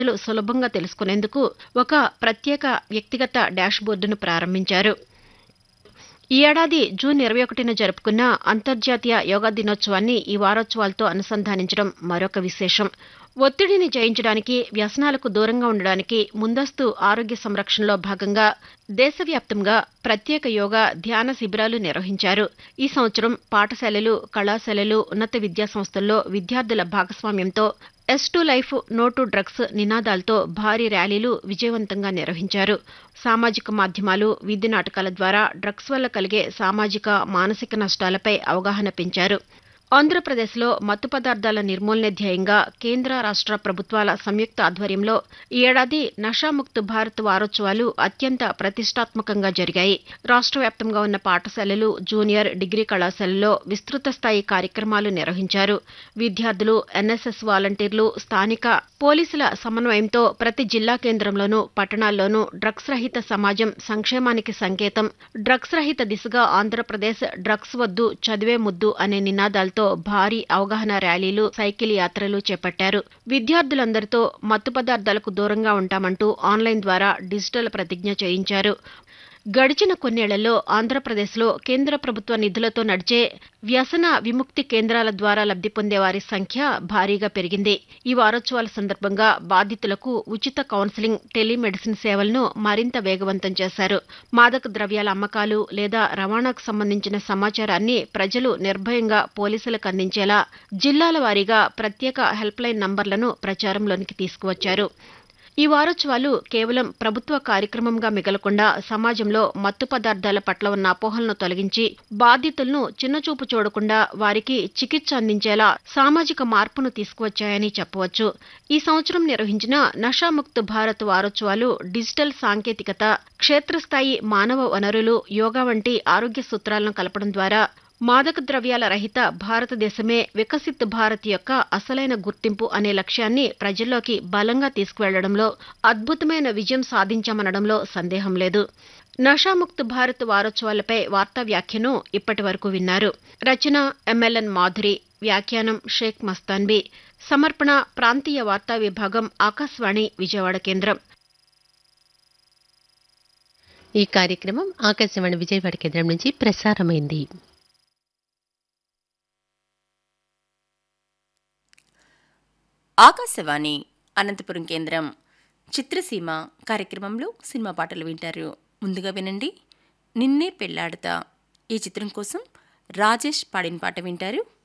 ప్రజలు సులభంగా తెలుసుకునేందుకు ఒక ప్రత్యేక వ్యక్తిగత డాష్బోర్డును ప్రారంభించారు ఈ ఏడాది జూన్ ఇరవై ఒకటిన జరుపుకున్న అంతర్జాతీయ యోగా దినోత్సవాన్ని ఈ వారోత్సవాలతో అనుసంధానించడం మరొక విశేషం ఒత్తిడిని జయించడానికి వ్యసనాలకు దూరంగా ఉండడానికి ముందస్తు ఆరోగ్య సంరక్షణలో భాగంగా దేశవ్యాప్తంగా ప్రత్యేక యోగా ధ్యాన శిబిరాలు నిర్వహించారు ఈ సంవత్సరం పాఠశాలలు కళాశాలలు ఉన్నత విద్యా సంస్థల్లో విద్యార్థుల భాగస్వామ్యంతో yes to life no to drugs నినాదాలతో భారీ ర్యాలీలు విజయవంతంగా నిర్వహించారు సామాజిక మాధ్యమాలు వీధి నాటకాల ద్వారా డ్రగ్స్ వల్ల కలిగే సామాజిక మానసిక నష్టాలపై అవగాహన పెంచారు ఆంధ్రప్రదేశ్లో మత్తు పదార్థాల నిర్మూలనే ధ్యేయంగా కేంద్ర రాష్ట్ర ప్రభుత్వాల సంయుక్త ఆధ్వర్యంలో ఈ ఏడాది నషాముక్త్ భారత్ వారోత్సవాలు అత్యంత ప్రతిష్టాత్మకంగా జరిగాయి రాష్ట్ర వ్యాప్తంగా ఉన్న పాఠశాలలు జూనియర్ డిగ్రీ కళాశాలల్లో విస్తృత స్థాయి కార్యక్రమాలు నిర్వహించారు విద్యార్థులు ఎన్ఎస్ఎస్ వాలంటీర్లు స్థానిక పోలీసుల సమన్వయంతో ప్రతి జిల్లా కేంద్రంలోనూ పట్టణాల్లోనూ డ్రగ్స్ రహిత సమాజం సంక్షేమానికి సంకేతం డ్రగ్స్ రహిత దిశగా ఆంధ్రప్రదేశ్ డ్రగ్స్ వద్దు చదివే ముద్దు అనే నినాదాలతో భారీ అవగాహన ర్యాలీలు సైకిల్ యాత్రలు చేపట్టారు విద్యార్థులందరితో మత్తు పదార్థాలకు దూరంగా ఉంటామంటూ ఆన్లైన్ ద్వారా డిజిటల్ ప్రతిజ్ఞ చేయించారు గడిచిన కొన్నేళ్లలో ఆంధ్రప్రదేశ్లో కేంద్ర ప్రభుత్వ నిధులతో నడిచే వ్యసన విముక్తి కేంద్రాల ద్వారా లబ్ధి పొందే వారి సంఖ్య భారీగా పెరిగింది ఈ వారోత్సవాల సందర్భంగా బాధితులకు ఉచిత కౌన్సిలింగ్ టెలిమెడిసిన్ సేవలను మరింత వేగవంతం చేశారు మాదక ద్రవ్యాల అమ్మకాలు లేదా రవాణాకు సంబంధించిన సమాచారాన్ని ప్రజలు నిర్భయంగా పోలీసులకు అందించేలా జిల్లాల వారీగా ప్రత్యేక హెల్ప్ లైన్ నంబర్లను ప్రచారంలోనికి తీసుకువచ్చారు ఈ వారోత్సవాలు కేవలం ప్రభుత్వ కార్యక్రమంగా మిగలకుండా సమాజంలో మత్తు పదార్థాల పట్ల ఉన్న అపోహలను తొలగించి బాధితులను చిన్నచూపు చూడకుండా వారికి చికిత్స అందించేలా సామాజిక మార్పును తీసుకువచ్చాయని చెప్పవచ్చు ఈ సంవత్సరం నిర్వహించిన నషాముక్త్ భారత్ వారోత్సవాలు డిజిటల్ సాంకేతికత క్షేత్రస్థాయి మానవ వనరులు యోగా వంటి ఆరోగ్య సూత్రాలను కలపడం ద్వారా మాదక ద్రవ్యాల రహిత భారతదేశమే వికసిత్ భారత్ యొక్క అసలైన గుర్తింపు అనే లక్ష్యాన్ని ప్రజల్లోకి బలంగా తీసుకువెళ్లడంలో అద్భుతమైన విజయం సాధించామనడంలో సందేహం లేదు నషాముక్త్ భారత్ వారోత్సవాలపై వార్తా వ్యాఖ్యను ఇప్పటి వరకు విన్నారు రచన ఎంఎల్ఎన్ మాధురి వ్యాఖ్యానం షేక్ మస్తాన్బీ సమర్పణ ప్రాంతీయ వార్తా విభాగం ఆకాశవాణి విజయవాడ కేంద్రం ఈ కార్యక్రమం ఆకాశవాణి విజయవాడ కేంద్రం నుంచి ప్రసారమైంది ఆకాశవాణి అనంతపురం కేంద్రం చిత్రసీమ కార్యక్రమంలో సినిమా పాటలు వింటారు ముందుగా వినండి నిన్నే పెళ్లాడతా ఈ చిత్రం కోసం రాజేష్ పాడిన పాట వింటారు